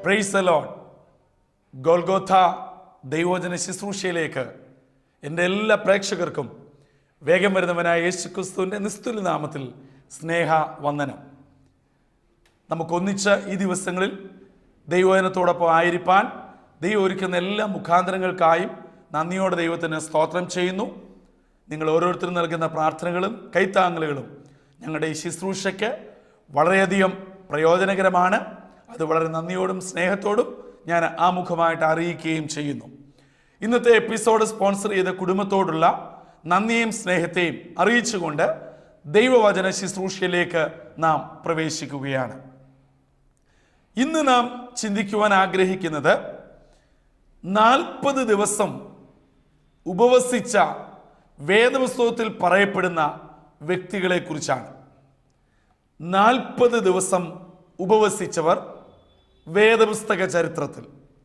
price loan Golgotha ദൈവോജന ശുശ്രൂഷയിലേക്ക് എൻ്റെ എല്ലാ പ്രേക്ഷകർക്കും വേഗം വരുന്നവനായ യേശു ക്രിസ്തുവിൻ്റെ നിസ്തുല നാമത്തിൽ സ്നേഹ വന്ദനം നമുക്കൊന്നിച്ച് ഈ ദിവസങ്ങളിൽ ദൈവജനത്തോടൊപ്പം ആയിരിക്കാൻ ദൈവം ഒരുക്കുന്ന എല്ലാ മുഖാന്തരങ്ങൾക്കായും നന്ദിയോടെ ദൈവത്തിന് സ്തോത്രം ചെയ്യുന്നു നിങ്ങൾ ഓരോരുത്തരും നൽകുന്ന പ്രാർത്ഥനകളും കൈത്താങ്ങലുകളും ഞങ്ങളുടെ ഈ ശുശ്രൂഷയ്ക്ക് വളരെയധികം പ്രയോജനകരമാണ് അത് വളരെ നന്ദിയോടും സ്നേഹത്തോടും ഞാൻ ആമുഖമായിട്ട് അറിയിക്കുകയും ചെയ്യുന്നു ഇന്നത്തെ എപ്പിസോഡ് സ്പോൺസർ ചെയ്ത കുടുംബത്തോടുള്ള നന്ദിയും സ്നേഹത്തെയും അറിയിച്ചുകൊണ്ട് ദൈവവചന ശുശ്രൂഷയിലേക്ക് നാം പ്രവേശിക്കുകയാണ് ഇന്ന് നാം ചിന്തിക്കുവാൻ ആഗ്രഹിക്കുന്നത് നാൽപ്പത് ദിവസം ഉപവസിച്ച വേദപുസ്തകത്തിൽ പറയപ്പെടുന്ന വ്യക്തികളെ കുറിച്ചാണ് നാൽപ്പത് ദിവസം ഉപവസിച്ചവർ വേദപുസ്തക ചരിത്രത്തിൽ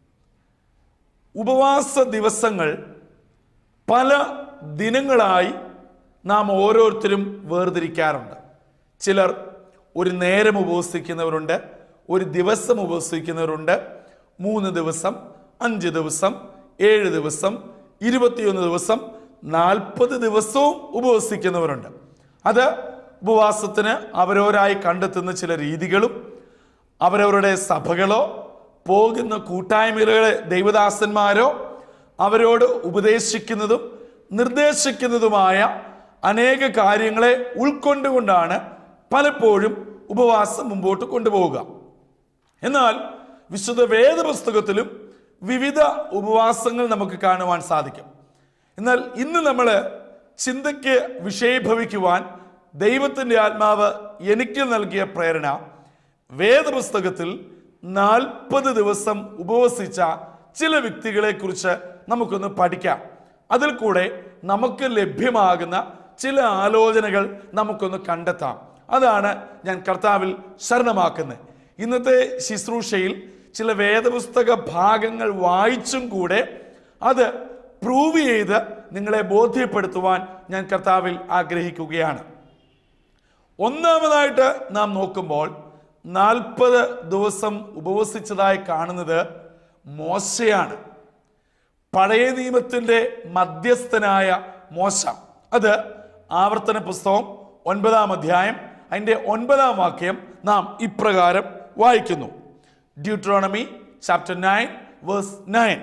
ഉപവാസ ദിവസങ്ങൾ പല ദിനങ്ങളായി നാം ഓരോരുത്തരും വേർതിരിക്കാറുണ്ട് ചിലർ ഒരു നേരം ഉപവസിക്കുന്നവരുണ്ട് ഒരു ദിവസം ഉപവസിക്കുന്നവരുണ്ട് മൂന്ന് ദിവസം അഞ്ച് ദിവസം ഏഴ് ദിവസം ഇരുപത്തിയൊന്ന് ദിവസം നാൽപ്പത് ദിവസവും ഉപവസിക്കുന്നവരുണ്ട് അത് ഉപവാസത്തിന് അവരോരായി കണ്ടെത്തുന്ന ചില രീതികളും അവരവരുടെ സഭകളോ പോകുന്ന കൂട്ടായ്മകളെ ദൈവദാസന്മാരോ അവരോട് ഉപദേശിക്കുന്നതും നിർദ്ദേശിക്കുന്നതുമായ അനേക കാര്യങ്ങളെ ഉൾക്കൊണ്ടുകൊണ്ടാണ് പലപ്പോഴും ഉപവാസം മുമ്പോട്ട് കൊണ്ടുപോവുക എന്നാൽ വിശുദ്ധ വേദപുസ്തകത്തിലും വിവിധ ഉപവാസങ്ങൾ നമുക്ക് കാണുവാൻ സാധിക്കും എന്നാൽ ഇന്ന് നമ്മൾ ചിന്തയ്ക്ക് വിഷയീഭവിക്കുവാൻ ദൈവത്തിൻ്റെ ആത്മാവ് എനിക്ക് നൽകിയ പ്രേരണ വേദപുസ്തകത്തിൽ നാൽപ്പത് ദിവസം ഉപവസിച്ച ചില വ്യക്തികളെ കുറിച്ച് നമുക്കൊന്ന് പഠിക്കാം അതിൽ കൂടെ നമുക്ക് ലഭ്യമാകുന്ന ചില ആലോചനകൾ നമുക്കൊന്ന് കണ്ടെത്താം അതാണ് ഞാൻ കർത്താവിൽ ശരണമാക്കുന്നത് ഇന്നത്തെ ശുശ്രൂഷയിൽ ചില വേദപുസ്തക ഭാഗങ്ങൾ വായിച്ചും കൂടെ അത് പ്രൂവ് ചെയ്ത് നിങ്ങളെ ബോധ്യപ്പെടുത്തുവാൻ ഞാൻ കർത്താവിൽ ആഗ്രഹിക്കുകയാണ് ഒന്നാമതായിട്ട് നാം നോക്കുമ്പോൾ നാൽപ്പത് ദിവസം ഉപവസിച്ചതായി കാണുന്നത് മോശയാണ് പഴയ നിയമത്തിന്റെ മധ്യസ്ഥനായ മോശ അത് ആവർത്തന പുസ്തകം ഒൻപതാം അധ്യായം അതിൻ്റെ ഒൻപതാം വാക്യം നാം ഇപ്രകാരം വായിക്കുന്നു Deuteronomy chapter nine verse nine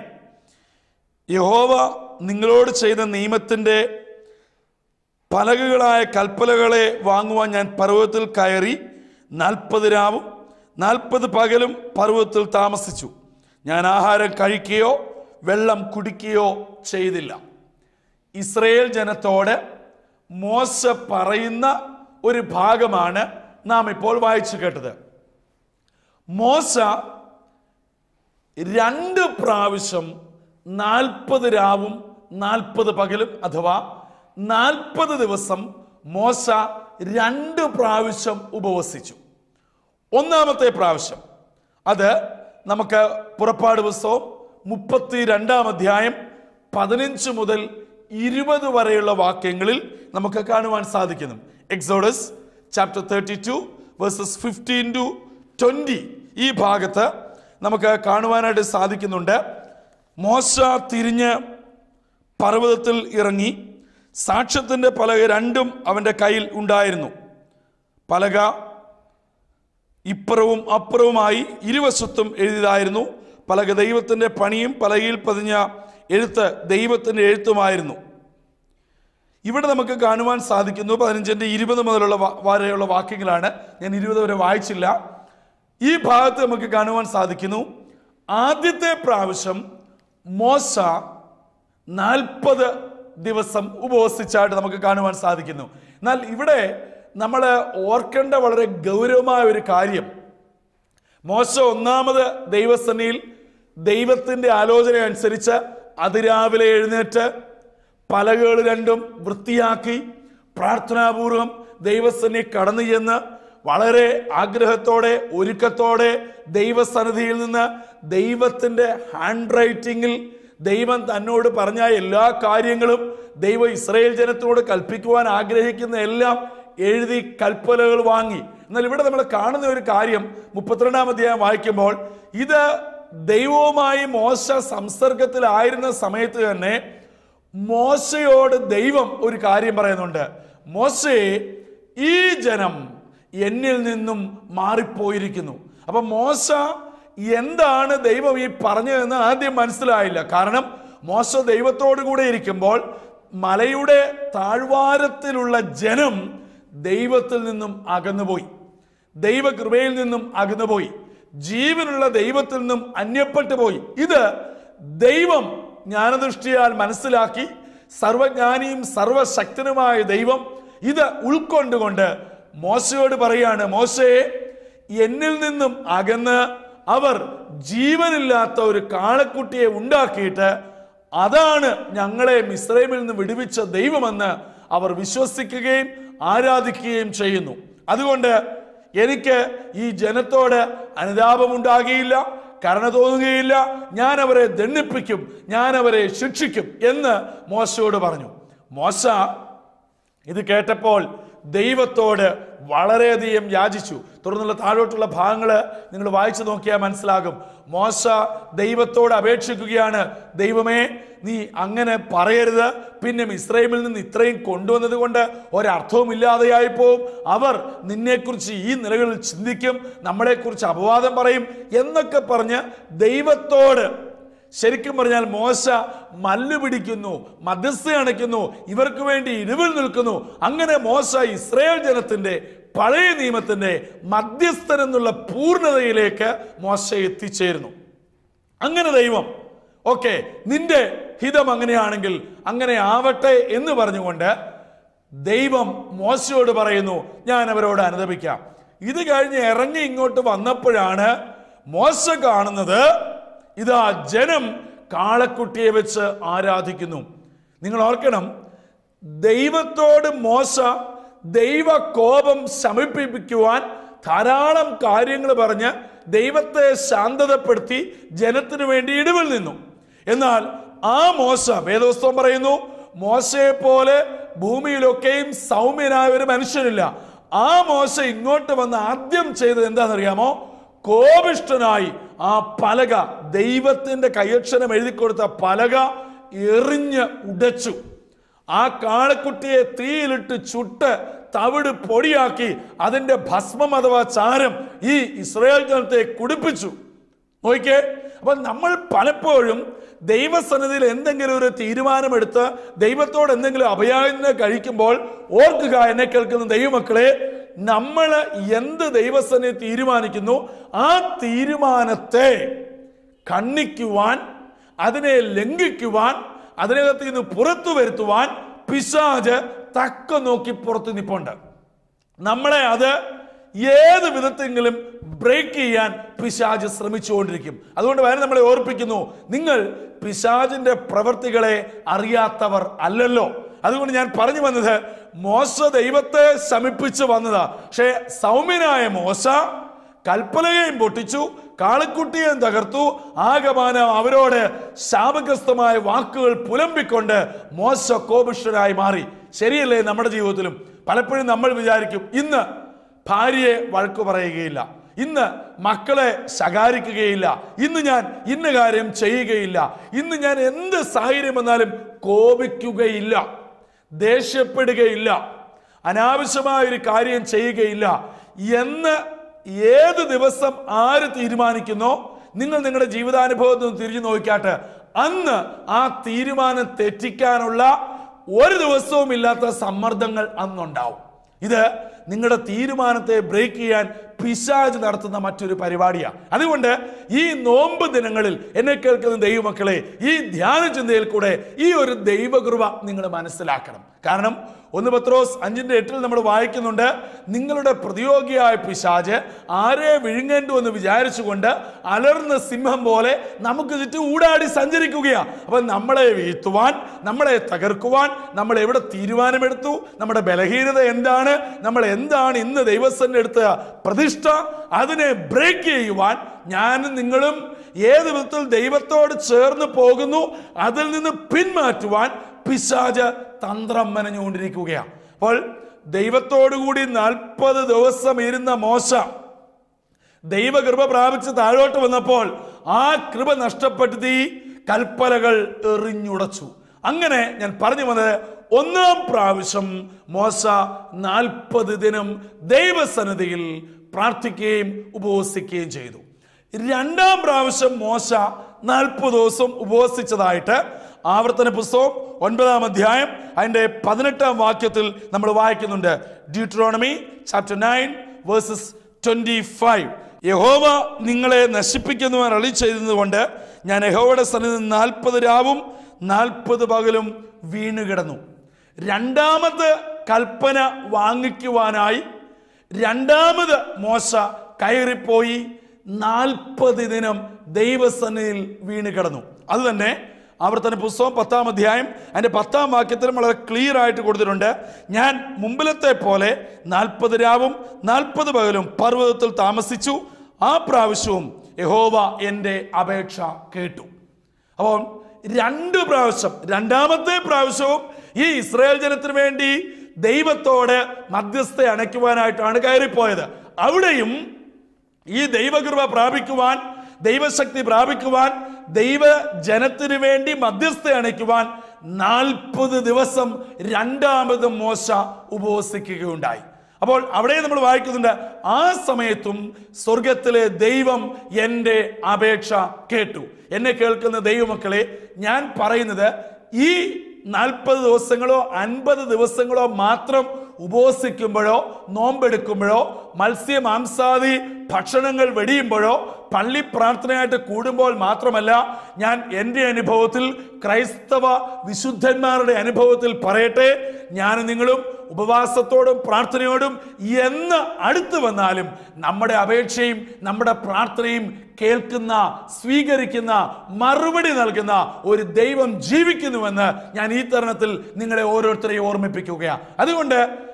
യഹോവ നിങ്ങളോട് ചെയ്ത നിയമത്തിൻ്റെ പലകകളായ കൽപ്പലകളെ വാങ്ങുവാൻ ഞാൻ പർവ്വതത്തിൽ കയറി നാൽപ്പത് രാവും നാൽപ്പത് പകലും പർവ്വതത്തിൽ താമസിച്ചു ഞാൻ ആഹാരം കഴിക്കുകയോ വെള്ളം കുടിക്കുകയോ ചെയ്തില്ല ഇസ്രയേൽ ജനത്തോട് മോശ പറയുന്ന ഒരു ഭാഗമാണ് നാം ഇപ്പോൾ വായിച്ചു കേട്ടത് മോശ രണ്ട് പ്രാവശ്യം നാൽപ്പത് രാവും നാൽപ്പത് പകലും അഥവാ നാൽപ്പത് ദിവസം മോശ രണ്ട് പ്രാവശ്യം ഉപവസിച്ചു ഒന്നാമത്തെ പ്രാവശ്യം അത് നമുക്ക് പുറപ്പാട് പുസ്തകം മുപ്പത്തി രണ്ടാം അധ്യായം പതിനഞ്ച് മുതൽ ഇരുപത് വരെയുള്ള വാക്യങ്ങളിൽ നമുക്ക് കാണുവാൻ സാധിക്കുന്നു Exodus chapter thirty two verses fifteen to twenty ഈ ഭാഗത്ത് നമുക്ക് കാണുവാനായിട്ട് സാധിക്കുന്നുണ്ട് മോശ തിരിഞ്ഞ് പർവ്വതത്തിൽ ഇറങ്ങി സാക്ഷ്യത്തിൻ്റെ പലക രണ്ടും അവൻ്റെ കയ്യിൽ ഉണ്ടായിരുന്നു പലക ഇപ്പുറവും അപ്പുറവുമായി ഇരുവശത്തും എഴുതിയതായിരുന്നു പലക ദൈവത്തിൻ്റെ പണിയും പലകയിൽ പതിഞ്ഞ എഴുത്ത് ദൈവത്തിൻ്റെ എഴുത്തുമായിരുന്നു ഇവിടെ നമുക്ക് കാണുവാൻ സാധിക്കുന്നു പതിനഞ്ചിൻ്റെ ഇരുപത് മുതലുള്ള വാ- വരെയുള്ള വാക്യങ്ങളാണ് ഞാൻ ഇരുപത് വരെ വായിച്ചില്ല ഈ ഭാഗത്ത് നമുക്ക് കാണുവാൻ സാധിക്കുന്നു ആദ്യത്തെ പ്രാവശ്യം മോശ നാൽപ്പത് ദിവസം ഉപവസിച്ചായിട്ട് നമുക്ക് കാണുവാൻ സാധിക്കുന്നു എന്നാൽ ഇവിടെ നമ്മൾ ഓർക്കേണ്ട വളരെ ഗൗരവമായ ഒരു കാര്യം മോശ ഒന്നാമത് ദൈവസന്നിയിൽ ദൈവത്തിൻ്റെ ആലോചന അനുസരിച്ച് അതിരാവിലെ എഴുന്നേറ്റ് പലകൾ രണ്ടും വൃത്തിയാക്കി പ്രാർത്ഥനാപൂർവം ദൈവസന്നി കടന്നു ചെന്ന് വളരെ ആഗ്രഹത്തോടെ ഒരുക്കത്തോടെ ദൈവസന്നിധിയിൽ നിന്ന് ദൈവത്തിൻ്റെ ഹാൻഡ് റൈറ്റിങ്ങിൽ ദൈവം തന്നോട് പറഞ്ഞ എല്ലാ കാര്യങ്ങളും ദൈവം ഇസ്രയേൽ ജനത്തോട് കൽപ്പിക്കുവാൻ ആഗ്രഹിക്കുന്ന എല്ലാം എഴുതി കൽപ്പനകൾ വാങ്ങി എന്നാൽ ഇവിടെ നമ്മൾ കാണുന്ന ഒരു കാര്യം മുപ്പത്തിരണ്ടാം അധ്യായം വായിക്കുമ്പോൾ ഇത് ദൈവവുമായി മോശ സംസർഗത്തിലായിരുന്ന സമയത്ത് തന്നെ മോശയോട് ദൈവം ഒരു കാര്യം പറയുന്നുണ്ട് മോശയെ ഈ ജനം എന്നിൽ നിന്നും മാറിപ്പോയിരിക്കുന്നു അപ്പൊ മോശ എന്താണ് ദൈവം ഈ പറഞ്ഞതെന്ന് ആദ്യം മനസ്സിലായില്ല കാരണം മോശ ദൈവത്തോടു കൂടെ ഇരിക്കുമ്പോൾ മലയുടെ താഴ്വാരത്തിലുള്ള ജനം ദൈവത്തിൽ നിന്നും അകന്നുപോയി ദൈവകൃപയിൽ നിന്നും അകന്നുപോയി ജീവനുള്ള ദൈവത്തിൽ നിന്നും അന്യപ്പെട്ടു പോയി ഇത് ദൈവം ജ്ഞാനദൃഷ്ടിയാൽ മനസ്സിലാക്കി സർവജ്ഞാനിയും സർവശക്തനുമായ ദൈവം ഇത് ഉൾക്കൊണ്ടുകൊണ്ട് മോശയോട് പറയാണ് മോശയെ എന്നിൽ നിന്നും അകന്ന് അവർ ജീവനില്ലാത്ത ഒരു കാളക്കുട്ടിയെ ഉണ്ടാക്കിയിട്ട് അതാണ് ഞങ്ങളെ മിശ്രമിൽ നിന്ന് വിടുവിച്ച ദൈവമെന്ന് അവർ വിശ്വസിക്കുകയും ആരാധിക്കുകയും ചെയ്യുന്നു അതുകൊണ്ട് എനിക്ക് ഈ ജനത്തോട് അനുതാപമുണ്ടാകുകയില്ല കരുണ തോന്നുകയില്ല ഞാൻ അവരെ ദണ്ഡിപ്പിക്കും ഞാൻ അവരെ ശിക്ഷിക്കും എന്ന് മോശയോട് പറഞ്ഞു മോശ ഇത് കേട്ടപ്പോൾ ദൈവത്തോട് വളരെയധികം യാചിച്ചു തുടർന്നുള്ള താഴോട്ടുള്ള ഭാഗങ്ങൾ നിങ്ങൾ വായിച്ചു നോക്കിയാൽ മനസ്സിലാകും മോശ ദൈവത്തോട് അപേക്ഷിക്കുകയാണ് ദൈവമേ നീ അങ്ങനെ പറയരുത് പിന്നെ ഇസ്രയേലിൽ നിന്ന് ഇത്രയും കൊണ്ടുവന്നത് കൊണ്ട് ഒരർത്ഥവും ഇല്ലാതെയായി പോവും അവർ നിന്നെക്കുറിച്ച് ഈ നിലകളിൽ ചിന്തിക്കും നമ്മളെക്കുറിച്ച് അപവാദം പറയും എന്നൊക്കെ പറഞ്ഞ് ദൈവത്തോട് ശരിക്കും പറഞ്ഞാൽ മോശ മല്ല് പിടിക്കുന്നു മധ്യസ്ഥ അണയ്ക്കുന്നു ഇവർക്ക് വേണ്ടി ഇടിവിൽ നിൽക്കുന്നു അങ്ങനെ മോശ ഇസ്രയേൽ ജനത്തിന്റെ പഴയ നിയമത്തിന്റെ മധ്യസ്ഥൻ എന്നുള്ള പൂർണ്ണതയിലേക്ക് മോശ എത്തിച്ചേരുന്നു അങ്ങനെ ദൈവം ഓക്കെ നിന്റെ ഹിതം അങ്ങനെയാണെങ്കിൽ അങ്ങനെ ആവട്ടെ എന്ന് പറഞ്ഞുകൊണ്ട് ദൈവം മോശയോട് പറയുന്നു ഞാൻ അവരോട് അനുദപിക്കാം ഇത് കഴിഞ്ഞ് ഇറങ്ങി ഇങ്ങോട്ട് വന്നപ്പോഴാണ് മോശ കാണുന്നത് ഇതാ ജനം കാളക്കുട്ടിയെ വെച്ച് ആരാധിക്കുന്നു നിങ്ങൾ ഓർക്കണം ദൈവത്തോട് മോശ ദൈവ കോപം ശമിപ്പിക്കുവാൻ ധാരാളം കാര്യങ്ങൾ പറഞ്ഞ് ദൈവത്തെ ശാന്തതപ്പെടുത്തി ജനത്തിനു വേണ്ടി ഇടിവിൽ നിന്നു എന്നാൽ ആ മോശ വേദോസ്തവം പറയുന്നു മോശയെ പോലെ ഭൂമിയിലൊക്കെയും സൗമ്യനായ ഒരു മനുഷ്യനില്ല ആ മോശ ഇങ്ങോട്ട് വന്ന് ആദ്യം ചെയ്തത് എന്താണെന്നറിയാമോ കോപിഷ്ടനായി ആ പലക ദൈവത്തിന്റെ കൈയക്ഷരം എഴുതി കൊടുത്ത പലക എറിഞ്ഞ് ഉടച്ചു ആ കാളക്കുട്ടിയെ തീയിലിട്ട് ചുട്ട് തവിട് പൊടിയാക്കി അതിന്റെ ഭസ്മം അഥവാ ചാരം ഈ ഇസ്രായേൽ ജനത്തെ കുടിപ്പിച്ചു നോക്കിക്കേ അപ്പൊ നമ്മൾ പലപ്പോഴും ദൈവസന്നിധിയിൽ എന്തെങ്കിലും ഒരു തീരുമാനമെടുത്ത് ദൈവത്തോട് എന്തെങ്കിലും അഭയാജ്ഞ കഴിക്കുമ്പോൾ ഓർക്കുക എന്നെ കേൾക്കുന്ന ദൈവമക്കളെ നമ്മൾ എന്ത് ദൈവസന്നിധി തീരുമാനിക്കുന്നു ആ തീരുമാനത്തെ ഖണ്ഡിക്കുവാൻ അതിനെ ലംഘിക്കുവാൻ അതിനകത്ത് നിന്ന് പുറത്തു വരുത്തുവാൻ പിശാജ് തക്ക നോക്കി പുറത്തു നിപ്പുണ്ട് നമ്മളെ അത് ഏത് വിധത്തെങ്കിലും ബ്രേക്ക് ചെയ്യാൻ പിശാജ് ശ്രമിച്ചുകൊണ്ടിരിക്കും അതുകൊണ്ട് വരെ നമ്മളെ ഓർപ്പിക്കുന്നു നിങ്ങൾ പിശാജിന്റെ പ്രവൃത്തികളെ അറിയാത്തവർ അല്ലല്ലോ അതുകൊണ്ട് ഞാൻ പറഞ്ഞു വന്നത് മോശ ദൈവത്തെ ശമിപ്പിച്ച് വന്നതാ പക്ഷേ സൗമ്യനായ മോശ കൽപ്പലകയും പൊട്ടിച്ചു കാളക്കുട്ടിയെയും തകർത്തു ആകമാനം അവരോട് ശാപഗ്രസ്തമായ വാക്കുകൾ പുലമ്പിക്കൊണ്ട് മോശ കോപിഷ്ഠരായി മാറി ശരിയല്ലേ നമ്മുടെ ജീവിതത്തിലും പലപ്പോഴും നമ്മൾ വിചാരിക്കും ഇന്ന് ഭാര്യയെ വഴക്കു പറയുകയില്ല ഇന്ന് മക്കളെ ശകാരിക്കുകയില്ല ഇന്ന് ഞാൻ ഇന്ന കാര്യം ചെയ്യുകയില്ല ഇന്ന് ഞാൻ എന്ത് സാഹചര്യം വന്നാലും കോപിക്കുകയില്ല ദേഷ്യപ്പെടുകയില്ല അനാവശ്യമായ ഒരു കാര്യം ചെയ്യുകയില്ല എന്ന് ഏത് ദിവസം ആര് തീരുമാനിക്കുന്നോ നിങ്ങൾ നിങ്ങളുടെ ജീവിതാനുഭവത്തിൽ നിന്ന് തിരിഞ്ഞു നോക്കിക്കാട്ട് അന്ന് ആ തീരുമാനം തെറ്റിക്കാനുള്ള ഒരു ദിവസവും ഇല്ലാത്ത സമ്മർദ്ദങ്ങൾ അന്നുണ്ടാവും ഇത് നിങ്ങളുടെ തീരുമാനത്തെ ബ്രേക്ക് ചെയ്യാൻ പിശാജ് നടത്തുന്ന മറ്റൊരു പരിപാടിയാണ് അതുകൊണ്ട് ഈ നോമ്പ് ദിനങ്ങളിൽ എന്നെ കേൾക്കുന്ന ദൈവമക്കളെ ഈ ധ്യാന ചിന്തയിൽ കൂടെ ഈ ഒരു ദൈവകൃപ നിങ്ങൾ മനസ്സിലാക്കണം കാരണം ഒന്ന് പത്രോസ് അഞ്ചിന്റെ എട്ടിൽ നമ്മൾ വായിക്കുന്നുണ്ട് നിങ്ങളുടെ പ്രതിയോഗിയായ പിശാജ് ആരെ വിഴുങ്ങേണ്ടുവെന്ന് വിചാരിച്ചുകൊണ്ട് അലർന്ന സിംഹം പോലെ നമുക്ക് ചുറ്റും ഊടാടി സഞ്ചരിക്കുകയാ അപ്പൊ നമ്മളെ വീഴ്ത്തുവാൻ നമ്മളെ തകർക്കുവാൻ നമ്മൾ എവിടെ തീരുമാനമെടുത്തു നമ്മുടെ ബലഹീനത എന്താണ് നമ്മൾ എന്താണ് ഇന്ന് ദൈവസ്ഥന്റെ അടുത്ത പ്രതിഷ്ഠ അതിനെ ബ്രേക്ക് ചെയ്യുവാൻ ഞാനും നിങ്ങളും ഏത് വിധത്തിൽ ദൈവത്തോട് ചേർന്ന് പോകുന്നു അതിൽ നിന്ന് പിന്മാറ്റുവാൻ പിശാജ് തന്ത്രം മെനഞ്ഞുകൊണ്ടിരിക്കുകയാണ് അപ്പോൾ ദൈവത്തോടുകൂടി നാൽപ്പത് ദിവസം ഇരുന്ന മോശ ദൈവകൃപ പ്രാപിച്ച് താഴോട്ട് വന്നപ്പോൾ ആ കൃപ നഷ്ടപ്പെടുത്തി കൽപ്പലകൾ എറിഞ്ഞുടച്ചു അങ്ങനെ ഞാൻ പറഞ്ഞു വന്നത് ഒന്നാം പ്രാവശ്യം മോശ നാൽപ്പത് ദിനം ദൈവസന്നിധിയിൽ പ്രാർത്ഥിക്കുകയും ഉപവസിക്കുകയും ചെയ്തു രണ്ടാം പ്രാവശ്യം മോശ നാൽപ്പത് ദിവസം ഉപവസിച്ചതായിട്ട് ആവർത്തന പുസ്തകം ഒൻപതാം അധ്യായം അതിന്റെ പതിനെട്ടാം വാക്യത്തിൽ നമ്മൾ വായിക്കുന്നുണ്ട് Deuteronomy chapter nine verses twenty five യഹോവ നിങ്ങളെ നശിപ്പിക്കുന്നുവൻ അളി ചെയ്തതുകൊണ്ട് ഞാൻ യഹോവയുടെ സന്നിധി നാൽപ്പത് രാവും നാൽപ്പത് പകലും വീണുകിടന്നു രണ്ടാമത് കൽപ്പന വാങ്ങിക്കുവാനായി രണ്ടാമത് മോശ കയറിപ്പോയി നാൽപ്പത് ദിനം ദൈവസന്നിധിയിൽ വീണ് കിടന്നു അത് തന്നെ ആവർത്തന പുസ്തകം പത്താം അധ്യായം അതിന്റെ പത്താം വാക്യത്തിലും വളരെ ക്ലിയർ ആയിട്ട് കൊടുത്തിട്ടുണ്ട് ഞാൻ മുമ്പിലത്തെ പോലെ നാൽപ്പത് രാവും നാൽപ്പത് പകലും പർവ്വതത്തിൽ താമസിച്ചു ആ പ്രാവശ്യവും യഹോവ എൻ്റെ അപേക്ഷ കേട്ടു അപ്പോൾ രണ്ട് പ്രാവശ്യം രണ്ടാമത്തെ പ്രാവശ്യവും ഈ ഇസ്രായേൽ ജനത്തിന് വേണ്ടി ദൈവത്തോട് മധ്യസ്ഥ അണയ്ക്കുവാനായിട്ടാണ് കയറിപ്പോയത് അവിടെയും ഈ ദൈവകൃപ പ്രാപിക്കുവാൻ ദൈവശക്തി പ്രാപിക്കുവാൻ ദൈവ ജനത്തിനു വേണ്ടി മധ്യസ്ഥ അണയ്ക്കുവാൻ നാൽപ്പത് ദിവസം രണ്ടാമത് മോശ ഉപവസിക്കുകയുണ്ടായി അപ്പോൾ അവിടെ നമ്മൾ വായിക്കുന്നുണ്ട് ആ സമയത്തും സ്വർഗത്തിലെ ദൈവം എൻ്റെ അപേക്ഷ കേട്ടു എന്നെ കേൾക്കുന്ന ദൈവമക്കളെ ഞാൻ പറയുന്നത് ഈ നാൽപ്പത് ദിവസങ്ങളോ അൻപത് ദിവസങ്ങളോ മാത്രം ഉപവസിക്കുമ്പോഴോ നോമ്പെടുക്കുമ്പോഴോ മത്സ്യ മാംസാദി ഭക്ഷണങ്ങൾ വെടിയുമ്പോഴോ പള്ളി പ്രാർത്ഥനയായിട്ട് കൂടുമ്പോൾ മാത്രമല്ല ഞാൻ എൻ്റെ അനുഭവത്തിൽ ക്രൈസ്തവ വിശുദ്ധന്മാരുടെ അനുഭവത്തിൽ പറയട്ടെ ഞാൻ നിങ്ങളും ഉപവാസത്തോടും പ്രാർത്ഥനയോടും എന്ന് അടുത്ത് വന്നാലും നമ്മുടെ അപേക്ഷയും നമ്മുടെ പ്രാർത്ഥനയും കേൾക്കുന്ന സ്വീകരിക്കുന്ന മറുപടി നൽകുന്ന ഒരു ദൈവം ജീവിക്കുന്നുവെന്ന് ഞാൻ ഈ തരുണത്തിൽ നിങ്ങളെ ഓരോരുത്തരെയും ഓർമ്മിപ്പിക്കുകയാണ് അതുകൊണ്ട്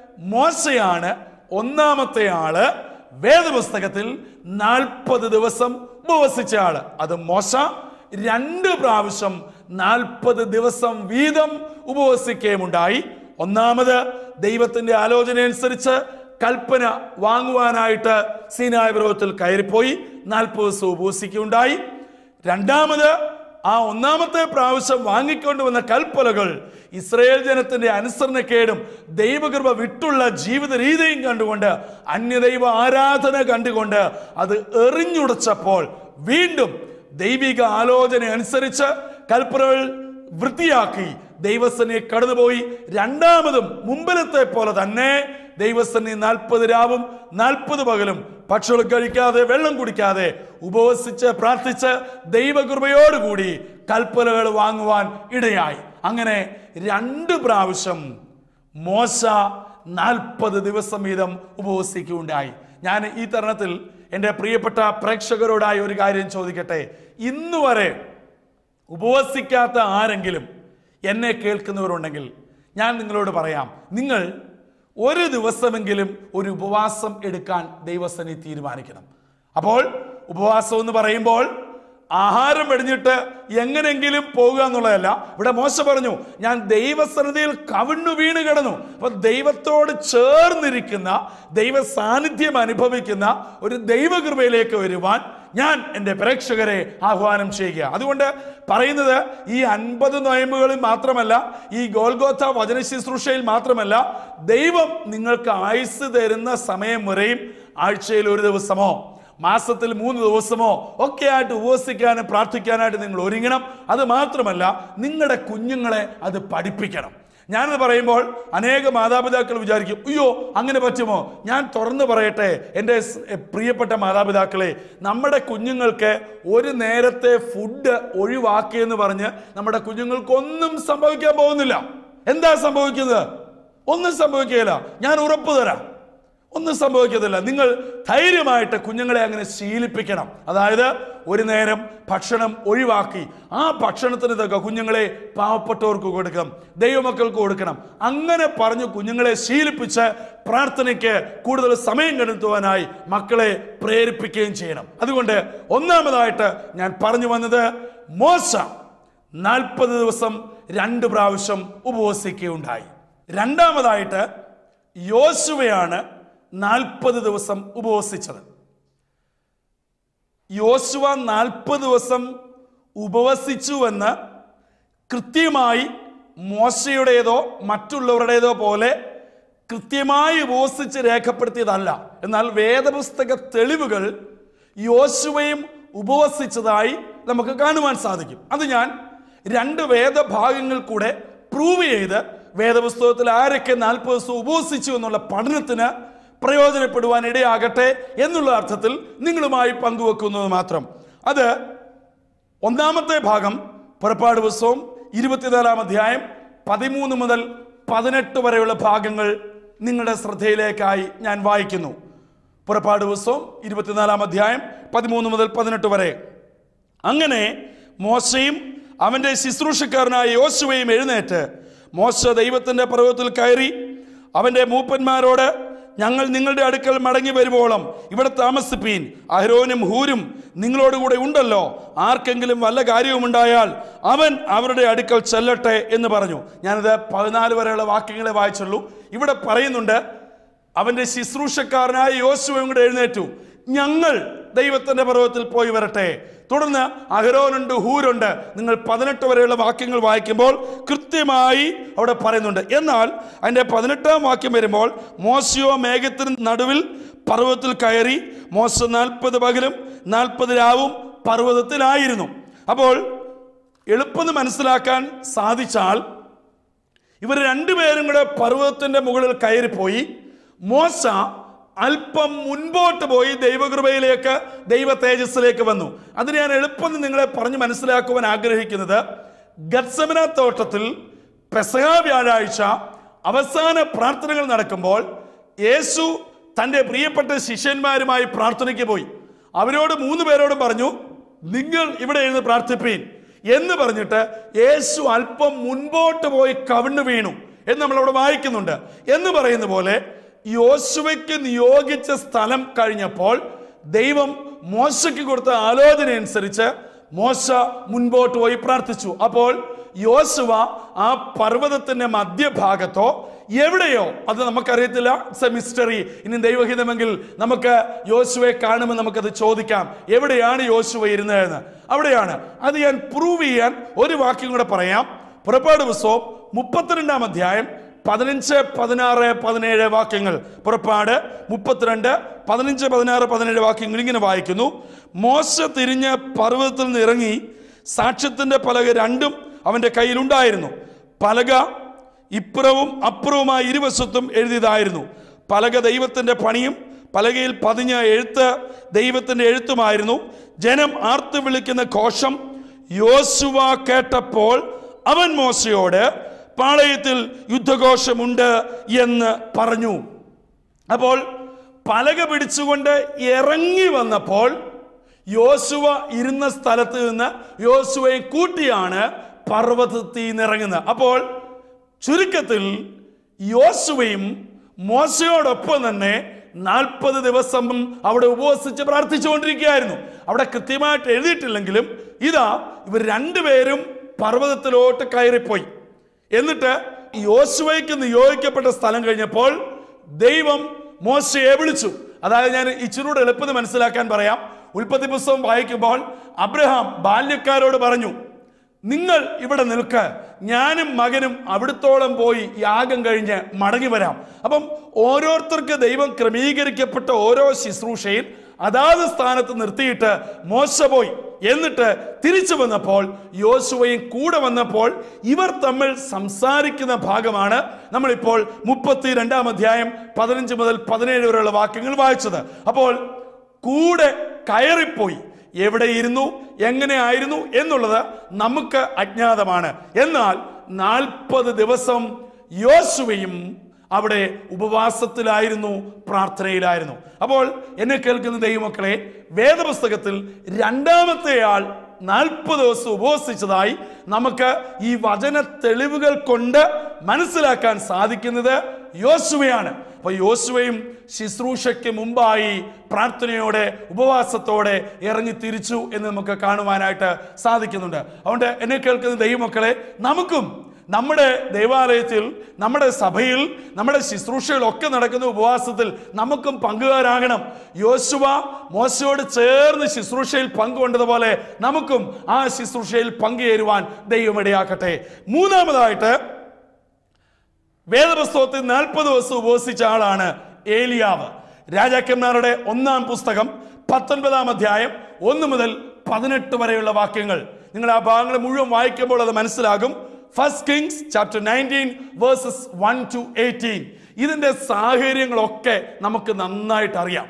മോശയാണ് ഒന്നാമത്തെ ആള് വേദപുസ്തകത്തിൽ നാൽപ്പത് ദിവസം ഉപവസിച്ച ആള് അത് മോശ രണ്ട് പ്രാവശ്യം നാൽപ്പത് ദിവസം വീതം ഉപവസിക്കുകയുമുണ്ടായി ഒന്നാമത് ദൈവത്തിന്റെ ആലോചന അനുസരിച്ച് കൽപ്പന വാങ്ങുവാനായിട്ട് സീനായ പർവ്വതത്തിൽ കയറിപ്പോയി നാൽപ്പത് ദിവസം ഉപവസിക്കുകയുണ്ടായി രണ്ടാമത് ആ ഒന്നാമത്തെ പ്രാവശ്യം വാങ്ങിക്കൊണ്ടുവന്ന കൽപ്പലകൾ ഇസ്രയേൽ ജനത്തിന്റെ അനുസരണക്കേടും ദൈവകൃപ വിട്ടുള്ള ജീവിത രീതിയും കണ്ടുകൊണ്ട് അന്യദൈവ ആരാധന കണ്ടുകൊണ്ട് അത് എറിഞ്ഞുടച്ചപ്പോൾ വീണ്ടും ദൈവിക ആലോചന അനുസരിച്ച് കൽപ്പനകൾ വൃത്തിയാക്കി ദൈവസനെ കടന്നുപോയി രണ്ടാമതും മുമ്പിലത്തെ പോലെ തന്നെ ദൈവസനെ നാൽപ്പത് രാവും നാൽപ്പത് പകലും ഭക്ഷണം കഴിക്കാതെ വെള്ളം കുടിക്കാതെ ഉപവസിച്ച് പ്രാർത്ഥിച്ച് ദൈവകൃപയോടുകൂടി കൽപ്പനകൾ വാങ്ങുവാൻ ഇടയായി അങ്ങനെ രണ്ട് പ്രാവശ്യം മോശ നാൽപ്പത് ദിവസം വീതം ഉപവസിക്കുകയുണ്ടായി ഞാൻ ഈ തരുണത്തിൽ എൻ്റെ പ്രിയപ്പെട്ട പ്രേക്ഷകരോടായി ഒരു കാര്യം ചോദിക്കട്ടെ ഇന്ന് വരെ ഉപവസിക്കാത്ത ആരെങ്കിലും എന്നെ കേൾക്കുന്നവരുണ്ടെങ്കിൽ ഞാൻ നിങ്ങളോട് പറയാം നിങ്ങൾ ഒരു ദിവസമെങ്കിലും ഒരു ഉപവാസം എടുക്കാൻ ദൈവസനി തീരുമാനിക്കണം അപ്പോൾ ഉപവാസം എന്ന് പറയുമ്പോൾ ആഹാരം വെടിഞ്ഞിട്ട് എങ്ങനെങ്കിലും പോകുക എന്നുള്ളതല്ല ഇവിടെ മോശ പറഞ്ഞു ഞാൻ ദൈവസന്നിധിയിൽ കവിണ്ണു വീണ് കിടന്നു അപ്പൊ ദൈവത്തോട് ചേർന്നിരിക്കുന്ന ദൈവ സാന്നിധ്യം അനുഭവിക്കുന്ന ഒരു ദൈവകൃപയിലേക്ക് വരുവാൻ ഞാൻ എൻ്റെ പ്രേക്ഷകരെ ആഹ്വാനം ചെയ്യുക അതുകൊണ്ട് പറയുന്നത് ഈ അൻപത് നൊയമ്പുകളിൽ മാത്രമല്ല ഈ ഗോൽഗോത്ത വചന ശുശ്രൂഷയിൽ മാത്രമല്ല ദൈവം നിങ്ങൾക്ക് ആയുസ് തരുന്ന സമയം വരെയും ആഴ്ചയിൽ ഒരു ദിവസമോ മാസത്തിൽ മൂന്ന് ദിവസമോ ഒക്കെ ആയിട്ട് ഉപവസിക്കാനും പ്രാർത്ഥിക്കാനായിട്ട് നിങ്ങൾ ഒരുങ്ങണം അത് മാത്രമല്ല നിങ്ങളുടെ കുഞ്ഞുങ്ങളെ അത് പഠിപ്പിക്കണം ഞാനത് പറയുമ്പോൾ അനേക മാതാപിതാക്കൾ വിചാരിക്കും അയ്യോ അങ്ങനെ പറ്റുമോ ഞാൻ തുറന്നു പറയട്ടെ എൻ്റെ സ്- പ്രിയപ്പെട്ട മാതാപിതാക്കളെ നമ്മുടെ കുഞ്ഞുങ്ങൾക്ക് ഒരു നേരത്തെ ഫുഡ് ഒഴിവാക്കിയെന്ന് പറഞ്ഞ് നമ്മുടെ കുഞ്ഞുങ്ങൾക്ക് ഒന്നും സംഭവിക്കാൻ പോകുന്നില്ല എന്താ സംഭവിക്കുന്നത് ഒന്നും സംഭവിക്കുകയില്ല ഞാൻ ഉറപ്പ് തരാം ഒന്നും സംഭവിക്കത്തില്ല നിങ്ങൾ ധൈര്യമായിട്ട് കുഞ്ഞുങ്ങളെ അങ്ങനെ ശീലിപ്പിക്കണം അതായത് ഒരു നേരം ഭക്ഷണം ഒഴിവാക്കി ആ ഭക്ഷണത്തിന് തക്ക കുഞ്ഞുങ്ങളെ പാവപ്പെട്ടവർക്ക് കൊടുക്കണം ദൈവമക്കൾക്ക് കൊടുക്കണം അങ്ങനെ പറഞ്ഞു കുഞ്ഞുങ്ങളെ ശീലിപ്പിച്ച് പ്രാർത്ഥനയ്ക്ക് കൂടുതൽ സമയം കണ്ടെത്തുവാനായി മക്കളെ പ്രേരിപ്പിക്കുകയും ചെയ്യണം അതുകൊണ്ട് ഒന്നാമതായിട്ട് ഞാൻ പറഞ്ഞു വന്നത് മോശ നാൽപ്പത് ദിവസം രണ്ട് പ്രാവശ്യം ഉപവസിക്കുകയുണ്ടായി രണ്ടാമതായിട്ട് യോശുവയാണ് നാൽപ്പത് ദിവസം ഉപവസിച്ചത് യോശുവ നാൽപ്പത് ദിവസം ഉപവസിച്ചുവെന്ന് കൃത്യമായി മോശയുടേതോ മറ്റുള്ളവരുടേതോ പോലെ കൃത്യമായി ഉപവസിച്ച് രേഖപ്പെടുത്തിയതല്ല എന്നാൽ വേദപുസ്തക തെളിവുകൾ യോശുവയും ഉപവസിച്ചതായി നമുക്ക് കാണുവാൻ സാധിക്കും അത് ഞാൻ രണ്ട് വേദഭാഗങ്ങൾ കൂടെ പ്രൂവ് ചെയ്ത് വേദപുസ്തകത്തിൽ ആരൊക്കെ നാൽപ്പത് ദിവസം ഉപവസിച്ചു എന്നുള്ള പഠനത്തിന് പ്രയോജനപ്പെടുവാൻ ഇടയാകട്ടെ എന്നുള്ള അർത്ഥത്തിൽ നിങ്ങളുമായി പങ്കുവെക്കുന്നത് മാത്രം അത് ഒന്നാമത്തെ ഭാഗം പുറപ്പാട് പുസ്തകം ഇരുപത്തിനാലാം അധ്യായം പതിമൂന്ന് മുതൽ പതിനെട്ട് വരെയുള്ള ഭാഗങ്ങൾ നിങ്ങളുടെ ശ്രദ്ധയിലേക്കായി ഞാൻ വായിക്കുന്നു പുറപ്പാട് പുസ്തകം ഇരുപത്തിനാലാം അധ്യായം പതിമൂന്ന് മുതൽ പതിനെട്ട് വരെ അങ്ങനെ മോശയും അവന്റെ ശുശ്രൂഷക്കാരനായ യോശുവയും എഴുന്നേറ്റ് മോശ ദൈവത്തിന്റെ പർവ്വതത്തിൽ കയറി അവന്റെ മൂപ്പന്മാരോട് ഞങ്ങൾ നിങ്ങളുടെ അടുക്കൽ മടങ്ങി വരുവോളം ഇവിടെ താമസിപ്പീൻ അഹരോനും ഹൂരും നിങ്ങളോടുകൂടെ ഉണ്ടല്ലോ ആർക്കെങ്കിലും വല്ല കാര്യവുമുണ്ടായാൽ അവൻ അവരുടെ അടുക്കൽ ചെല്ലട്ടെ എന്ന് പറഞ്ഞു ഞാനിത് പതിനാല് വരെയുള്ള വാക്യങ്ങളെ വായിച്ചുള്ളൂ ഇവിടെ പറയുന്നുണ്ട് അവന്റെ ശുശ്രൂഷക്കാരനായ യോശുവയും കൂടെ എഴുന്നേറ്റു ഞങ്ങൾ ദൈവത്തിന്റെ പർവ്വതത്തിൽ പോയി വരട്ടെ തുടർന്ന് അഹരോനുണ്ട് ഹൂരുണ്ട് നിങ്ങൾ പതിനെട്ട് വരെയുള്ള വാക്യങ്ങൾ വായിക്കുമ്പോൾ കൃത്യമായി അവിടെ പറയുന്നുണ്ട് എന്നാൽ അതിന്റെ പതിനെട്ടാം വാക്യം വരുമ്പോൾ മോശയോ മേഘത്തിന് നടുവിൽ പർവ്വതത്തിൽ കയറി മോശ നാൽപ്പത് പകലും നാൽപ്പത് രാവും പർവ്വതത്തിലായിരുന്നു അപ്പോൾ എളുപ്പം മനസ്സിലാക്കാൻ സാധിച്ചാൽ ഇവർ രണ്ടുപേരും കൂടെ പർവ്വതത്തിന്റെ മുകളിൽ കയറിപ്പോയി മോശ അല്പം മുൻപോട്ട് പോയി ദൈവകൃപയിലേക്ക് ദൈവ തേജസ്സിലേക്ക് വന്നു അതിന് ഞാൻ എളുപ്പം നിങ്ങളെ പറഞ്ഞ് മനസ്സിലാക്കുവാൻ ആഗ്രഹിക്കുന്നത് ഗത്സമന തോട്ടത്തിൽ പെസഹ വ്യാഴാഴ്ച അവസാന പ്രാർത്ഥനകൾ നടക്കുമ്പോൾ യേശു തൻ്റെ പ്രിയപ്പെട്ട ശിഷ്യന്മാരുമായി പ്രാർത്ഥനയ്ക്ക് പോയി അവരോട് മൂന്ന് പേരോടും പറഞ്ഞു നിങ്ങൾ ഇവിടെ ഇരുന്ന് പ്രാർത്ഥിപ്പീൻ എന്ന് പറഞ്ഞിട്ട് യേശു അല്പം മുൻപോട്ട് പോയി കവിണ്ണു വീണു എന്ന് നമ്മളവിടെ വായിക്കുന്നുണ്ട് എന്ന് പറയുന്ന പോലെ യോശുവയ്ക്ക് നിയോഗിച്ച സ്ഥലം കഴിഞ്ഞപ്പോൾ ദൈവം മോശയ്ക്ക് കൊടുത്ത ആലോചന അനുസരിച്ച് മോശ മുൻപോട്ട് പോയി പ്രാർത്ഥിച്ചു അപ്പോൾ യോശുവ ആ പർവ്വതത്തിന്റെ മധ്യഭാഗത്തോ എവിടെയോ അത് നമുക്കറിയത്തില്ല ഇറ്റ്സ് എ മിസ്റ്ററി ഇനി ദൈവഹിതമെങ്കിൽ നമുക്ക് യോശുവയെ കാണുമ്പോൾ നമുക്കത് ചോദിക്കാം എവിടെയാണ് യോശുവ ഇരുന്നതെന്ന് അവിടെയാണ് അത് ഞാൻ പ്രൂവ് ചെയ്യാൻ ഒരു വാക്യം കൂടെ പറയാം പുറപ്പാട് പുസ്തകം മുപ്പത്തിരണ്ടാം അധ്യായം പതിനഞ്ച് പതിനാറ് പതിനേഴ് വാക്യങ്ങൾ പുറപ്പാട് മുപ്പത്തിരണ്ട് പതിനഞ്ച് പതിനാറ് പതിനേഴ് വാക്യങ്ങൾ ഇങ്ങനെ വായിക്കുന്നു മോശ തിരിഞ്ഞ് പർവ്വതത്തിൽ നിന്ന് ഇറങ്ങി സാക്ഷ്യത്തിന്റെ പലക രണ്ടും അവന്റെ കയ്യിലുണ്ടായിരുന്നു പലക ഇപ്പുറവും അപ്പുറവുമായി ഇരുവശത്തും എഴുതിയതായിരുന്നു പലക ദൈവത്തിന്റെ പണിയും പലകയിൽ പതിഞ്ഞ എഴുത്ത് ദൈവത്തിന്റെ എഴുത്തുമായിരുന്നു ജനം ആർത്തു വിളിക്കുന്ന കോശം യോശുവ കേട്ടപ്പോൾ അവൻ മോശയോട് പാളയത്തിൽ യുദ്ധഘോഷമുണ്ട് എന്ന് പറഞ്ഞു അപ്പോൾ പലക പിടിച്ചുകൊണ്ട് ഇറങ്ങി വന്നപ്പോൾ യോശുവ ഇരുന്ന സ്ഥലത്ത് നിന്ന് യോശുവയെ കൂട്ടിയാണ് പർവ്വതത്തിൽ നിന്നിറങ്ങുന്നത് അപ്പോൾ ചുരുക്കത്തിൽ യോശുവയും മോശയോടൊപ്പം തന്നെ നാൽപ്പത് ദിവസം അവിടെ ഉപവസിച്ച് പ്രാർത്ഥിച്ചുകൊണ്ടിരിക്കുകയായിരുന്നു അവിടെ കൃത്യമായിട്ട് എഴുതിയിട്ടില്ലെങ്കിലും ഇതാ ഇവർ രണ്ടുപേരും പർവ്വതത്തിലോട്ട് കയറിപ്പോയി എന്നിട്ട് യോശുവയ്ക്ക് നിയോഗിക്കപ്പെട്ട സ്ഥലം കഴിഞ്ഞപ്പോൾ ദൈവം മോശയെ വിളിച്ചു അതായത് ഞാൻ ഇച്ചിരൂടെ എളുപ്പത്തിൽ മനസ്സിലാക്കാൻ പറയാം ഉൽപ്പത്തി പുസ്തകം വായിക്കുമ്പോൾ അബ്രഹാം ബാല്യക്കാരോട് പറഞ്ഞു നിങ്ങൾ ഇവിടെ നിൽക്ക് ഞാനും മകനും അവിടുത്തോളം പോയി യാഗം കഴിഞ്ഞ് മടങ്ങി വരാം അപ്പം ഓരോരുത്തർക്ക് ദൈവം ക്രമീകരിക്കപ്പെട്ട ഓരോ ശുശ്രൂഷയിൽ അതാത് സ്ഥാനത്ത് നിർത്തിയിട്ട് മോശ പോയി എന്നിട്ട് തിരിച്ചു വന്നപ്പോൾ യോശുവയും കൂടെ വന്നപ്പോൾ ഇവർ തമ്മിൽ സംസാരിക്കുന്ന ഭാഗമാണ് നമ്മളിപ്പോൾ മുപ്പത്തി രണ്ടാം അധ്യായം പതിനഞ്ച് മുതൽ പതിനേഴ് വരെയുള്ള വാക്യങ്ങൾ വായിച്ചത് അപ്പോൾ കൂടെ കയറിപ്പോയി എവിടെ ഇരുന്നു എങ്ങനെയായിരുന്നു എന്നുള്ളത് നമുക്ക് അജ്ഞാതമാണ് എന്നാൽ നാൽപ്പത് ദിവസം യോശുവയും അവിടെ ഉപവാസത്തിലായിരുന്നു പ്രാർത്ഥനയിലായിരുന്നു അപ്പോൾ എന്നെ കേൾക്കുന്ന ദൈവമക്കളെ വേദപുസ്തകത്തിൽ രണ്ടാമത്തെ ആൾ നാൽപ്പത് ദിവസം ഉപവസിച്ചതായി നമുക്ക് ഈ വചന തെളിവുകൾ കൊണ്ട് മനസ്സിലാക്കാൻ സാധിക്കുന്നത് യോശുവയാണ് അപ്പൊ യോശുവയും ശുശ്രൂഷയ്ക്ക് മുമ്പായി പ്രാർത്ഥനയോടെ ഉപവാസത്തോടെ ഇറങ്ങി തിരിച്ചു എന്ന് നമുക്ക് കാണുവാനായിട്ട് സാധിക്കുന്നുണ്ട് അതുകൊണ്ട് എന്നെ കേൾക്കുന്ന ദൈവമക്കളെ നമുക്കും നമ്മുടെ ദേവാലയത്തിൽ നമ്മുടെ സഭയിൽ നമ്മുടെ ശുശ്രൂഷകളൊക്കെ നടക്കുന്ന ഉപവാസത്തിൽ നമുക്കും പങ്കുകാരാകണം യോശുവ മോശയോട് ചേർന്ന് ശുശ്രൂഷയിൽ പങ്കുകൊണ്ടതുപോലെ നമുക്കും ആ ശുശ്രൂഷയിൽ പങ്കുചേരുവാൻ ദൈവം ഇടയാക്കട്ടെ മൂന്നാമതായിട്ട് വേദപുസ്തകത്തിൽ നാൽപ്പത് ദിവസം ഉപവസിച്ച ആളാണ് ഏലിയാവ് രാജാക്കന്മാരുടെ ഒന്നാം പുസ്തകം പത്തൊൻപതാം അധ്യായം ഒന്ന് മുതൽ പതിനെട്ട് വരെയുള്ള വാക്യങ്ങൾ നിങ്ങൾ ആ ഭാഗങ്ങൾ മുഴുവൻ വായിക്കുമ്പോൾ അത് മനസ്സിലാകും first Kings chapter nineteen verses one to eighteen ഇതിന്റെ സാഹചര്യങ്ങളൊക്കെ നമുക്ക് നന്നായിട്ട് അറിയാം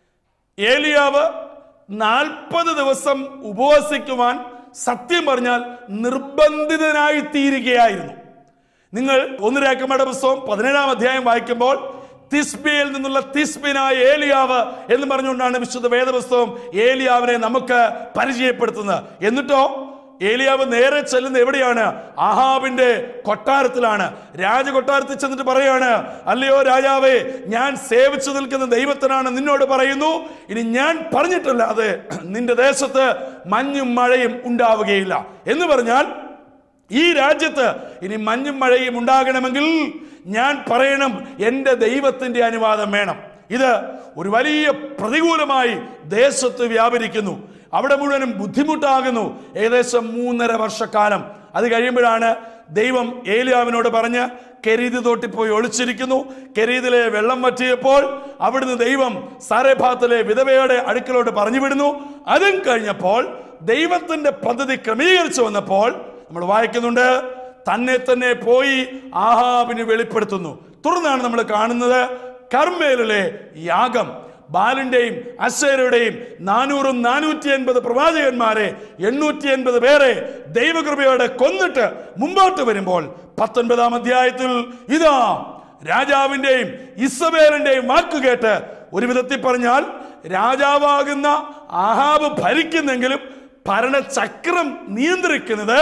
ഏലിയാവ് നാൽപ്പത് ദിവസം ഉപവസിക്കുവാൻ സത്യം പറഞ്ഞാൽ നിർബന്ധിതനായി തീരുകയായിരുന്നു നിങ്ങൾ ഒന്ന് രാക്കമ്മയുടെ പുസ്തകം പതിനേഴാം അധ്യായം വായിക്കുമ്പോൾ തിസ്ബിയിൽ നിന്നുള്ള തിസ്ബിനായ ഏലിയാവ് എന്ന് പറഞ്ഞുകൊണ്ടാണ് വിശുദ്ധ വേദപുസ്തകം ഏലിയാവിനെ നമുക്ക് പരിചയപ്പെടുത്തുന്നത് എന്നിട്ടോ ഏലിയാവ് നേരെ ചെല്ലുന്ന എവിടെയാണ് ആഹാബിന്റെ കൊട്ടാരത്തിലാണ് രാജകൊട്ടാരത്തിൽ ചെന്നിട്ട് പറയാണ് അല്ലയോ രാജാവേ ഞാൻ സേവിച്ചു നിൽക്കുന്ന ദൈവത്തിനാണ് നിന്നോട് പറയുന്നു ഇനി ഞാൻ പറഞ്ഞിട്ടല്ലാതെ നിന്റെ ദേശത്ത് മഞ്ഞും മഴയും ഉണ്ടാവുകയില്ല എന്ന് പറഞ്ഞാൽ ഈ രാജ്യത്ത് ഇനി മഞ്ഞും മഴയും ഉണ്ടാകണമെങ്കിൽ ഞാൻ പറയണം എൻ്റെ ദൈവത്തിൻ്റെ അനുവാദം വേണം ഇത് ഒരു വലിയ പ്രതികൂലമായി ദേശത്ത് വ്യാപരിക്കുന്നു അവിടെ മുഴുവനും ബുദ്ധിമുട്ടാകുന്നു ഏകദേശം മൂന്നര വർഷക്കാലം അത് കഴിയുമ്പോഴാണ് ദൈവം ഏലിയാവിനോട് പറഞ്ഞ് കെരീത് തോട്ടിൽ പോയി ഒളിച്ചിരിക്കുന്നു കെരീതിലെ വെള്ളം വറ്റിയപ്പോൾ അവിടുന്ന് ദൈവം സാരഭാത്തിലെ വിധവയുടെ അടുക്കലോട്ട് പറഞ്ഞു വിടുന്നു അതും കഴിഞ്ഞപ്പോൾ ദൈവത്തിന്റെ പദ്ധതി ക്രമീകരിച്ചു വന്നപ്പോൾ നമ്മൾ വായിക്കുന്നുണ്ട് തന്നെ തന്നെ പോയി ആഹാബിന് വെളിപ്പെടുത്തുന്നു തുടർന്നാണ് നമ്മൾ കാണുന്നത് കർമ്മേലിലെ യാഗം ബാലിന്റെയും അശേരയുടെയും നാനൂറും നാനൂറ്റി എൺപത് പ്രവാചകന്മാരെ എണ്ണൂറ്റി എൺപത് പേരെ ദൈവകൃപയോടെ കൊന്നിട്ട് മുമ്പോട്ട് വരുമ്പോൾ പത്തൊൻപതാം അധ്യായത്തിൽ ഇതാ രാജാവിന്റെയും ഇസബേലിന്റെയും വാക്ക് കേട്ട് ഒരു വിധത്തിൽ പറഞ്ഞാൽ രാജാവാകുന്ന ആഹാബ് ഭരിക്കുന്നെങ്കിലും ഭരണചക്രം നിയന്ത്രിക്കുന്നത്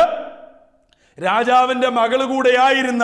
രാജാവിന്റെ മകള് കൂടെയായിരുന്ന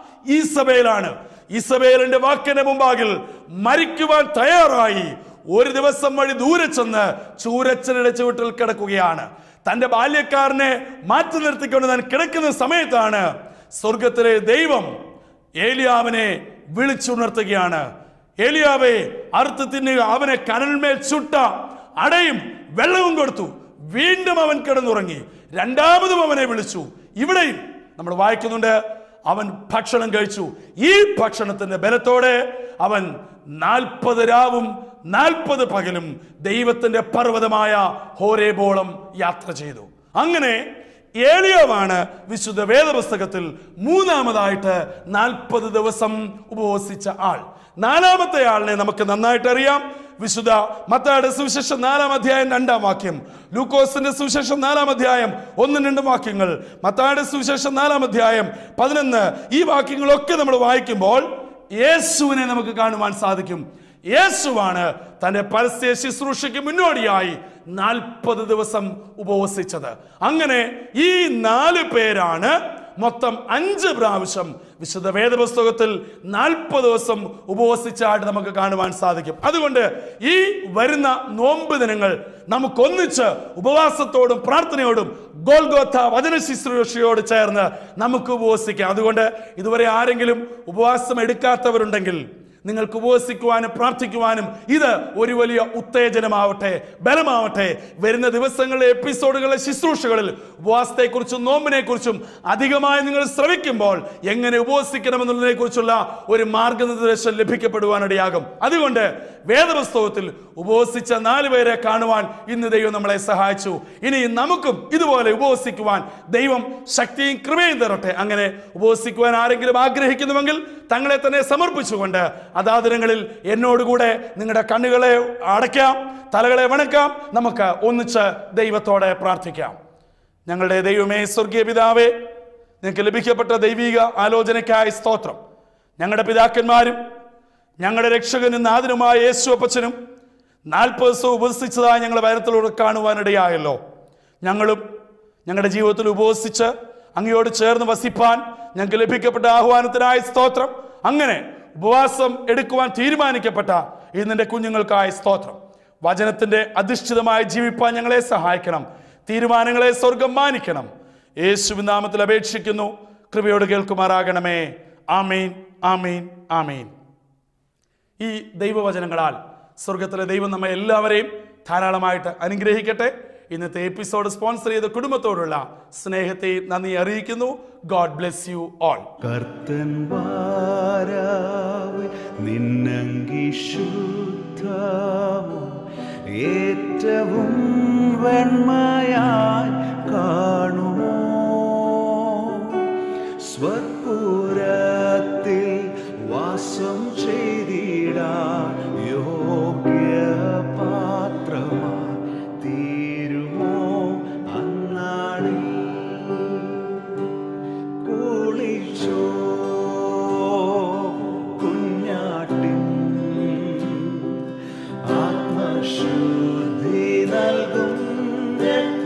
ഈസബേലാണ് ഈസബേലിന്റെ വാക്കിന്റെ മുമ്പാകിൽ മരിക്കുവാൻ തയ്യാറായി ഒരു ദിവസം വഴി ദൂരെ ചെന്ന് ചൂരച്ചനയുടെ ചുവട്ടിൽ കിടക്കുകയാണ് തന്റെ ബാല്യക്കാരനെ മാറ്റി നിർത്തിക്കൊണ്ട് താൻ കിടക്കുന്ന സമയത്താണ് സ്വർഗത്തിലെ ദൈവം ഏലിയാവിനെ വിളിച്ചുണർത്തുകയാണ് ഏലിയാവെ അറുത്ത് തിന്നുക അവനെ കനൽമേൽ ചുട്ട അടയും വെള്ളവും കൊടുത്തു വീണ്ടും അവൻ കിടന്നുറങ്ങി രണ്ടാമതും അവനെ വിളിച്ചു ഇവിടെയും നമ്മൾ വായിക്കുന്നുണ്ട് അവൻ ഭക്ഷണം കഴിച്ചു ഈ ഭക്ഷണത്തിന്റെ ബലത്തോടെ അവൻ നാൽപ്പത് രാവും നാൽപ്പത് പകലും ദൈവത്തിന്റെ പർവ്വതമായ ഹോരേബോളം യാത്ര ചെയ്തു അങ്ങനെ ഏലിയാവാണ് വിശുദ്ധ വേദപുസ്തകത്തിൽ മൂന്നാമതായിട്ട് നാൽപ്പത് ദിവസം ഉപവസിച്ച ആൾ നാലാമത്തെ ആളിനെ നമുക്ക് നന്നായിട്ട് അറിയാം വിശുദ്ധ മത്തായുടെ സുവിശേഷം നാലാം അധ്യായം രണ്ടാം വാക്യം ലൂക്കോസിന്റെ സുവിശേഷം നാലാം അധ്യായം ഒന്നും രണ്ടും വാക്യങ്ങൾ മത്തായുടെ സുവിശേഷം നാലാം അധ്യായം പതിനൊന്ന് ഈ വാക്യങ്ങളൊക്കെ നമ്മൾ വായിക്കുമ്പോൾ യേശുവിനെ നമുക്ക് കാണുവാൻ സാധിക്കും യേശുവാണ് തന്റെ പരസ്യ ശുശ്രൂഷയ്ക്ക് മുന്നോടിയായി നാൽപ്പത് ദിവസം ഉപവസിച്ചത് അങ്ങനെ ഈ നാല് പേരാണ് മൊത്തം അഞ്ച് പ്രാവശ്യം വിശുദ്ധ വേദപുസ്തകത്തിൽ നാൽപ്പത് ദിവസം ഉപവസിച്ചായിട്ട് നമുക്ക് കാണുവാൻ സാധിക്കും അതുകൊണ്ട് ഈ വരുന്ന നോമ്പ് ദിനങ്ങൾ നമുക്കൊന്നിച്ച് ഉപവാസത്തോടും പ്രാർത്ഥനയോടും ഗോൽഗോത്ത വചന ശുശ്രൂഷയോട് ചേർന്ന് നമുക്ക് ഉപവസിക്കാം അതുകൊണ്ട് ഇതുവരെ ആരെങ്കിലും ഉപവാസം എടുക്കാത്തവരുണ്ടെങ്കിൽ നിങ്ങൾക്ക് ഉപവസിക്കുവാനും പ്രാർത്ഥിക്കുവാനും ഇത് ഒരു വലിയ ഉത്തേജനമാവട്ടെ ബലമാവട്ടെ വരുന്ന ദിവസങ്ങളിലെ എപ്പിസോഡുകളിലെ ശുശ്രൂഷകളിൽ ഉപവാസത്തെക്കുറിച്ചും നോമ്പിനെക്കുറിച്ചും അധികമായി നിങ്ങൾ ശ്രമിക്കുമ്പോൾ എങ്ങനെ ഉപവസിക്കണമെന്നുള്ളതിനെ കുറിച്ചുള്ള ഒരു മാർഗനിർദ്ദേശം ലഭിക്കപ്പെടുവാനിടയാകും അതുകൊണ്ട് വേദപുസ്തകത്തിൽ ഉപവസിച്ച നാല് പേരെ കാണുവാൻ ഇന്ന് ദൈവം നമ്മളെ സഹായിച്ചു ഇനി നമുക്കും ഇതുപോലെ ഉപവസിക്കുവാൻ ദൈവം ശക്തിയും കൃപയും തരട്ടെ അങ്ങനെ ഉപവസിക്കുവാൻ ആരെങ്കിലും ആഗ്രഹിക്കുന്നുവെങ്കിൽ തങ്ങളെ തന്നെ സമർപ്പിച്ചുകൊണ്ട് അതാതിരങ്ങളിൽ എന്നോടുകൂടെ നിങ്ങളുടെ കണ്ണുകളെ അടയ്ക്കാം തലകളെ വണക്കാം നമുക്ക് ഒന്നിച്ച് ദൈവത്തോടെ പ്രാർത്ഥിക്കാം ഞങ്ങളുടെ ദൈവമേ സ്വർഗീയ പിതാവേ നിങ്ങൾക്ക് ലഭിക്കപ്പെട്ട ദൈവിക ആലോചനയ്ക്കായി സ്തോത്രം ഞങ്ങളുടെ പിതാക്കന്മാരും ഞങ്ങളുടെ രക്ഷകനും നാഥനുമായ യേശു അപ്പച്ചനും നാൽപ്പത് ദിവസം ഉപവസിച്ചതായി ഞങ്ങളെ വയനത്തിലൂടെ കാണുവാനിടയായല്ലോ ഞങ്ങളും ഞങ്ങളുടെ ജീവിതത്തിൽ ഉപവസിച്ച് അങ്ങയോട് ചേർന്ന് വസിപ്പാൻ ഞങ്ങൾക്ക് ലഭിക്കപ്പെട്ട ആഹ്വാനത്തിനായി സ്തോത്രം അങ്ങനെ ഉപവാസം എടുക്കുവാൻ തീരുമാനിക്കപ്പെട്ട ഇന്നിന്റെ കുഞ്ഞുങ്ങൾക്കായി സ്തോത്രം വചനത്തിന്റെ അധിഷ്ഠിതമായി ജീവിപ്പാൻ ഞങ്ങളെ സഹായിക്കണം തീരുമാനങ്ങളെ സ്വർഗം മാനിക്കണം യേശുവിൻ നാമത്തിൽ അപേക്ഷിക്കുന്നു കൃപയോട് കേൾക്കുമാറാകണമേ ആമീൻ ആമീൻ ആമീൻ ഈ ദൈവവചനങ്ങളാൽ സ്വർഗത്തിലെ ദൈവം നമ്മെ എല്ലാവരെയും ധാരാളമായിട്ട് അനുഗ്രഹിക്കട്ടെ ഇന്നത്തെ എപ്പിസോഡ് സ്പോൺസർ ചെയ്ത കുടുംബത്തോടുള്ള സ്നേഹത്തെ നന്ദി അറിയിക്കുന്നു ഗോഡ് ബ്ലെസ് യു ഓൾ കർത്തൻ വാരാവ് നിന്നങ്കി ശുദ്ധമോ ഏറ്റവും വെണ്മയായി കാണുമോ സ്വപുരത്തിൽ വാസം ചെയ്തിടാൻ യോഗ്യ പാത്രമാ തീരുമോ അന്നാളിൽ കുളിച്ചോ കുഞ്ഞാട്ടിൻ ആത്മശുദ്ധി നൽകും രക്തം